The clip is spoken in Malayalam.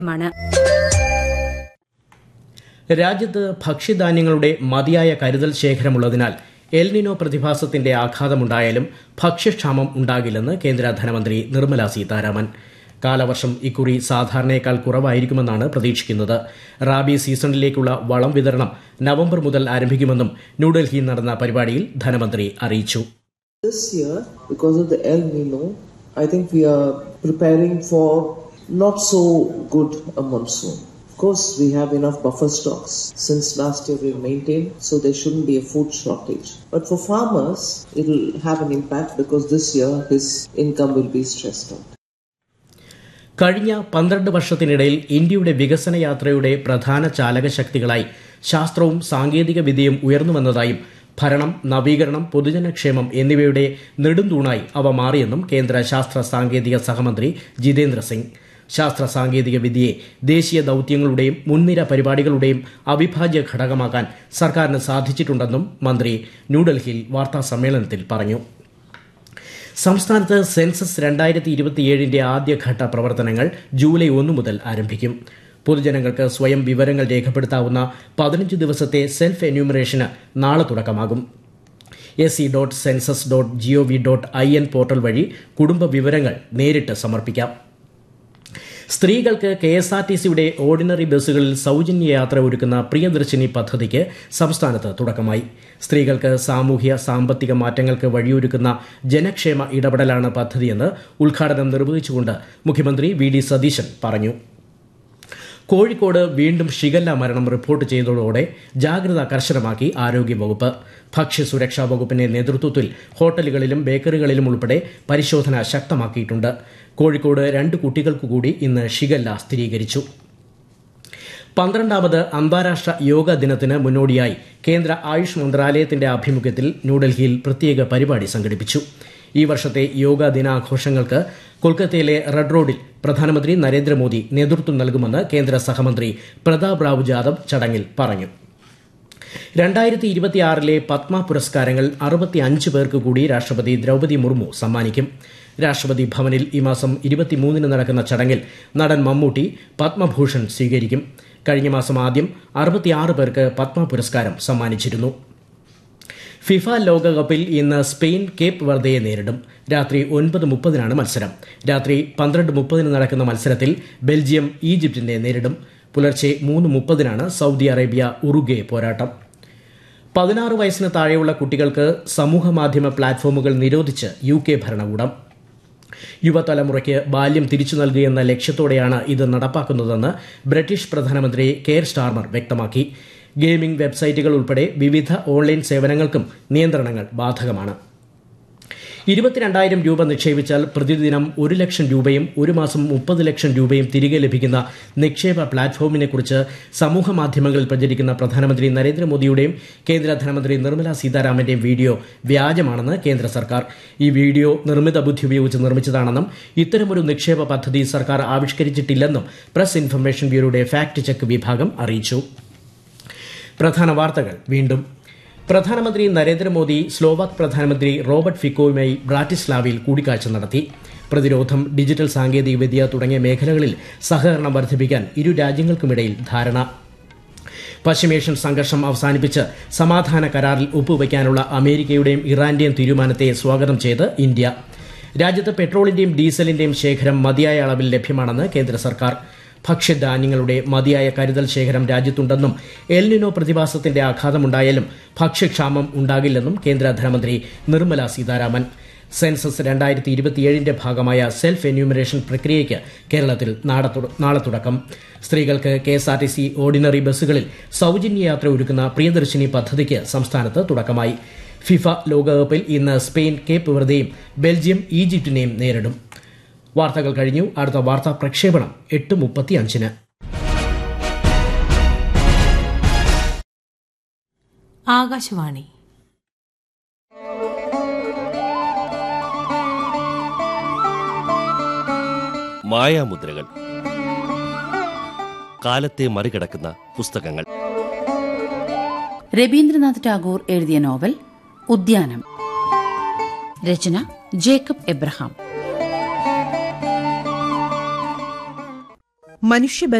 മാണ് രാജ്യത്ത് ഭക്ഷ്യധാന്യങ്ങളുടെ മതിയായ കരുതൽ ശേഖരമുള്ളതിനാൽ എൽനിനോ പ്രതിഭാസത്തിന്റെ ആഘാതമുണ്ടായാലും ഭക്ഷ്യക്ഷാമം ഉണ്ടാകില്ലെന്ന് കേന്ദ്ര ധനമന്ത്രി നിർമ്മല സീതാരാമൻ കാലവർഷം ഇക്കുറി സാധാരണയേക്കാൾ കുറവായിരിക്കുമെന്നാണ് പ്രതീക്ഷിക്കുന്നത് റാബി സീസണിലേക്കുള്ള വളം വിതരണം നവംബർ മുതൽ ആരംഭിക്കുമെന്നും ന്യൂഡൽഹിയിൽ നടന്ന പരിപാടിയിൽ ധനമന്ത്രി അറിയിച്ചു This year, because of the El Nino, I think we are preparing for not so good a monsoon. Of course, we have enough buffer stocks. Since last year we've maintained, so there shouldn't be a food shortage. But for farmers, it'll have an impact because this year his income will be stressed out. കഴിഞ്ഞ പന്ത്രണ്ട് വർഷത്തിനിടയിൽ ഇന്ത്യയുടെ വികസന യാത്രയുടെ പ്രധാന ചാലകശക്തികളായി ശാസ്ത്രവും സാങ്കേതിക വിദ്യയും ഉയർന്നുവന്നതായും ഭരണം നവീകരണം പൊതുജനക്ഷേമം എന്നിവയുടെ നെടുംതൂണായി അവ മാറിയെന്നും കേന്ദ്ര ശാസ്ത്ര സാങ്കേതിക സഹമന്ത്രി ജിതേന്ദ്ര സിംഗ് ശാസ്ത്ര സാങ്കേതിക വിദ്യയെ ദേശീയ ദൌത്യങ്ങളുടെയും മുൻനിര പരിപാടികളുടെയും അവിഭാജ്യ ഘടകമാക്കാൻ സർക്കാരിന് സാധിച്ചിട്ടുണ്ടെന്നും മന്ത്രി ന്യൂഡൽഹിയിൽ വാർത്താസമ്മേളനത്തിൽ പറഞ്ഞു സംസ്ഥാനത്ത് സെൻസസ് രണ്ടായിരത്തി ഇരുപത്തിയേഴിന്റെ ആദ്യഘട്ട പ്രവർത്തനങ്ങൾ ജൂലൈ ഒന്ന് മുതൽ ആരംഭിക്കും പൊതുജനങ്ങൾക്ക് സ്വയം വിവരങ്ങൾ രേഖപ്പെടുത്താവുന്ന പതിനഞ്ച് ദിവസത്തെ സെൽഫ് എന്യൂമറേഷന് നാളെ തുടക്കമാകും S C dot census dot G O V dot I N portal വഴി കുടുംബ വിവരങ്ങൾ നേരിട്ട് സമർപ്പിക്കാം സ്ത്രീകൾക്ക് കെ എസ് ആർ ടി സിയുടെ ഓർഡിനറി ബസ്സുകളിൽ സൗജന്യ യാത്ര ഒരുക്കുന്ന പ്രിയദർശിനി പദ്ധതിക്ക് സംസ്ഥാനത്ത് തുടക്കമായി സ്ത്രീകൾക്ക് സാമൂഹ്യ സാമ്പത്തിക മാറ്റങ്ങൾക്ക് വഴിയൊരുക്കുന്ന ജനക്ഷേമ ഇടപെടലാണ് പദ്ധതിയെന്ന് ഉദ്ഘാടനം നിർവഹിച്ചുകൊണ്ട് മുഖ്യമന്ത്രി വി ഡി സതീശൻ പറഞ്ഞു കോഴിക്കോട് വീണ്ടും ഷിഗല്ല മരണം റിപ്പോർട്ട് ചെയ്തതോടെ ജാഗ്രത കർശനമാക്കി ആരോഗ്യവകുപ്പ് ഭക്ഷ്യസുരക്ഷാ വകുപ്പിന്റെ നേതൃത്വത്തിൽ ഹോട്ടലുകളിലും ബേക്കറികളിലും ഉൾപ്പെടെ പരിശോധന ശക്തമാക്കിയിട്ടുണ്ട് കോഴിക്കോട് രണ്ട് കുട്ടികൾക്കു കൂടി ഇന്ന് ഷിഗല്ല സ്ഥിരീകരിച്ചു പന്ത്രണ്ടാമത് അന്താരാഷ്ട്ര യോഗ ദിനത്തിന് മുന്നോടിയായി കേന്ദ്ര ആയുഷ് മന്ത്രാലയത്തിന്റെ ആഭിമുഖ്യത്തിൽ ന്യൂഡൽഹിയിൽ പ്രത്യേക പരിപാടി സംഘടിപ്പിച്ചു ഈ വർഷത്തെ യോഗ ദിനാഘോഷങ്ങൾക്ക് കൊൽക്കത്തയിലെ റെഡ് റോഡിൽ പ്രധാനമന്ത്രി നരേന്ദ്രമോദി നേതൃത്വം നൽകുമെന്ന് കേന്ദ്ര സഹമന്ത്രി പ്രതാപ് റാവു ജാദവ് ചടങ്ങിൽ പറഞ്ഞു രണ്ടായിരത്തി ഇരുപത്തിയാറിലെ പത്മ പുരസ്കാരങ്ങൾ അറുപത്തി അഞ്ച് പേർക്ക് കൂടി രാഷ്ട്രപതി ദ്രൌപതി മുർമു സമ്മാനിക്കും രാഷ്ട്രപതി ഭവനിൽ ഈ മാസം ഇരുപത്തിമൂന്നിന് നടക്കുന്ന ചടങ്ങിൽ നടൻ മമ്മൂട്ടി പത്മഭൂഷൺ സ്വീകരിക്കും കഴിഞ്ഞ മാസം ആദ്യം അറുപത്തിയാറ് പേർക്ക് പത്മ പുരസ്കാരം സമ്മാനിച്ചിരുന്നു ഫിഫ ലോകകപ്പിൽ ഇന്ന് സ്പെയിൻ കേപ്പ് വെർദയെ നേരിടും രാത്രി ഒൻപത് മുപ്പതിനാണ് മത്സരം രാത്രി പന്ത്രണ്ട് മുപ്പതിന് നടക്കുന്ന മത്സരത്തിൽ ബെൽജിയം ഈജിപ്തിനെ നേരിടും പുലർച്ചെ മൂന്ന് മുപ്പതിനാണ് സൗദി അറേബ്യ ഉറുഗെ പോരാട്ടം പതിനാറ് വയസ്സിന് താഴെയുള്ള കുട്ടികൾക്ക് സമൂഹമാധ്യമ പ്ലാറ്റ്ഫോമുകൾ നിരോധിച്ച് യു കെ ഭരണകൂടം യുവതലമുറയ്ക്ക് ബാല്യം തിരിച്ചു നൽകുകയെന്ന ലക്ഷ്യത്തോടെയാണ് ഇത് നടപ്പാക്കുന്നതെന്ന് ബ്രിട്ടീഷ് പ്രധാനമന്ത്രി കെയർ സ്റ്റാർമർ വ്യക്തമാക്കി ഗെയിമിംഗ് വെബ്സൈറ്റുകൾ ഉൾപ്പെടെ വിവിധ ഓൺലൈൻ സേവനങ്ങൾക്കും നിയന്ത്രണങ്ങൾ ബാധകമാണ് ഇരുപത്തിരണ്ടായിരം രൂപ നിക്ഷേപിച്ചാൽ പ്രതിദിനം ഒരു ലക്ഷം രൂപയും ഒരു മാസം മുപ്പത് ലക്ഷം രൂപയും തിരികെ ലഭിക്കുന്ന നിക്ഷേപ പ്ലാറ്റ്ഫോമിനെക്കുറിച്ച് സമൂഹ മാധ്യമങ്ങളിൽ പ്രചരിക്കുന്ന പ്രധാനമന്ത്രി നരേന്ദ്രമോദിയുടെയും കേന്ദ്ര ധനമന്ത്രി നിർമ്മല സീതാരാമന്റെയും വീഡിയോ വ്യാജമാണെന്ന് കേന്ദ്ര സർക്കാർ ഈ വീഡിയോ നിർമ്മിത ബുദ്ധി ഉപയോഗിച്ച് നിർമ്മിച്ചതാണെന്നും ഇത്തരമൊരു നിക്ഷേപ പദ്ധതി സർക്കാർ ആവിഷ്കരിച്ചിട്ടില്ലെന്നും പ്രസ് ഇൻഫർമേഷൻ ബ്യൂറോയുടെ ഫാക്ട് ചെക്ക് വിഭാഗം അറിയിച്ചു പ്രധാന വാർത്തകൾ വീണ്ടും പ്രധാനമന്ത്രി നരേന്ദ്രമോദി സ്ലോവാക് പ്രധാനമന്ത്രി റോബർട്ട് ഫിക്കോയുമായി ബ്രാറ്റിസ്ലാവയിൽ കൂടിക്കാഴ്ച നടത്തി പ്രതിരോധം ഡിജിറ്റൽ സാങ്കേതികവിദ്യ തുടങ്ങിയ മേഖലകളിൽ സഹകരണം വർദ്ധിപ്പിക്കാൻ ഇരു രാജ്യങ്ങൾക്കുമിടയിൽ ധാരണ പശ്ചിമേഷ്യൻ സംഘർഷം അവസാനിപ്പിച്ച് സമാധാന കരാറിൽ ഒപ്പുവയ്ക്കാനുള്ള അമേരിക്കയുടെയും ഇറാന്റെയും തീരുമാനത്തെ സ്വാഗതം ചെയ്ത് ഇന്ത്യ രാജ്യത്ത് പെട്രോളിന്റെയും ഡീസലിന്റെയും ശേഖരം മതിയായ അളവിൽ ലഭ്യമാണെന്ന് കേന്ദ്ര സർക്കാർ ഭക്ഷ്യധാന്യങ്ങളുടെ മതിയായ കരുതൽ ശേഖരം രാജ്യത്തുണ്ടെന്നും എൽനിനോ പ്രതിഭാസത്തിന്റെ ആഘാതമുണ്ടായാലും ഭക്ഷ്യക്ഷാമം ഉണ്ടാകില്ലെന്നും കേന്ദ്ര ധനമന്ത്രി നിർമ്മല സീതാരാമൻ സെൻസസ് രണ്ടായിരത്തി ഇരുപത്തിയേഴിന്റെ ഭാഗമായ സെൽഫ് എന്യൂമറേഷൻ പ്രക്രിയയ്ക്ക് കേരളത്തിൽ നാളെ തുടക്കം സ്ത്രീകൾക്ക് K S R T C ordinary ബസ്സുകളിൽ സൗജന്യ യാത്ര ഒരുക്കുന്ന പ്രിയദർശിനി പദ്ധതിക്ക് സംസ്ഥാനത്ത് തുടക്കമായി ഫിഫ ലോകകപ്പിൽ ഇന്ന് സ്പെയിൻ കേപ്പ് വെറുതെയും ബെൽജിയം ഈജിപ്തിനെയും നേരിടും വാർത്തകൾ കഴിഞ്ഞു അടുത്ത വാർത്താ പ്രക്ഷേപണം എട്ട് മുപ്പത്തി അഞ്ചിന് ആകാശവാണി മായാമുദ്രകൾ കാലത്തെ മറികടക്കുന്ന പുസ്തകങ്ങൾ രവീന്ദ്രനാഥ് ടാഗോർ എഴുതിയ നോവൽ ഉദ്യാനം രചന ജേക്കബ് എബ്രഹാം മനുഷ്യബന്ധ